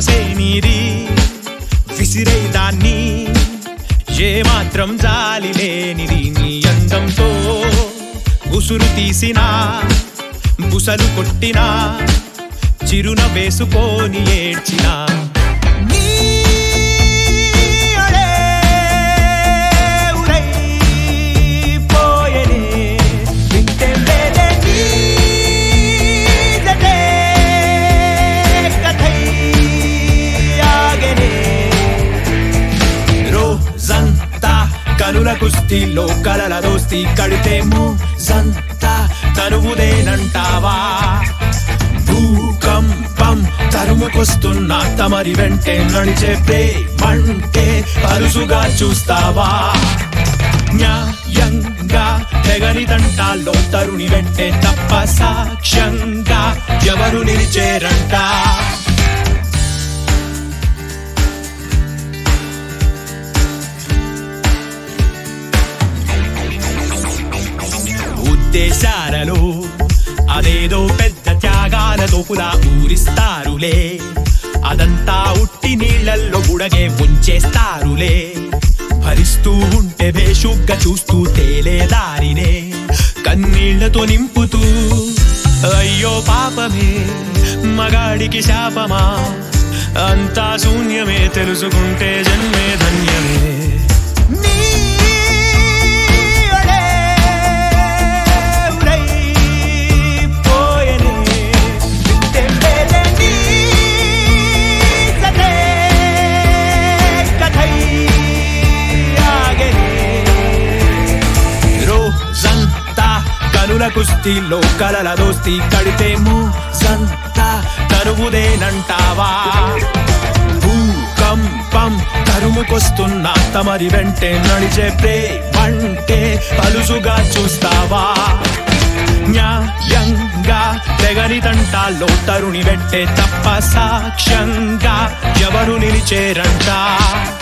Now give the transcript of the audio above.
మనసే నీది విసిరేదాన్ని ఏ మాత్రం జాలి లేనిది నీ అందంతో ఉసురు తీసినా బుసలు కొట్టినా చిరున వేసుకొని ఏడ్చినా నీ అడే ఉరైపోయెనే. వింటే మేలే నీ జతే కథై ఆగెనే. రోజంతా కనుల కుస్తీలో కలల దోస్తి కడితేమో సంతా తనువుదేనంటావా భూకంపం తరుముకొస్తున్న తమరి వెంటే నడిచే ప్రేమంటే పరుసుగా చూస్తావా న్యాయంగా తెగని తంటాల్లో తరుణి వెంటే తప్ప సాక్ష్యంగా ఎవరు నిలిచేరంట ఉద్దేశాలలో అదేదో పెద్ద త్యాగాలతో పులా ఊరిస్తారులే అదంతా ఉట్టి నీళ్ళల్లో బుడగే ఉంచేస్తారులే భరిస్తూ ఉంటే బేషుగ్గా చూస్తూ తేలే దారినే కన్నీళ్లతో నింపుతూ అయ్యో పాపమే మగాడికి శాపమా అంతా శూన్యమే తెలుసుకుంటే జన్మే ధన్యమే నీ అడే ఉరైపోయెనే. వింటే మేలే నీ జతే కథై ఆగెనే. రోజంతా కనుల కుస్తీలో కలల దోస్తి కడితేమో సంతా తరువుదేనంటావా భూకంపం తరుముకొస్తున్న తమరి వెంటే నడిచే ప్రేమంటే పలుసుగా చూస్తావా న్యాయంగా తెగని తంటాల్లో తరుణి వెంటే తప్ప సాక్ష్యంగా ఎవరు నిలిచేరంట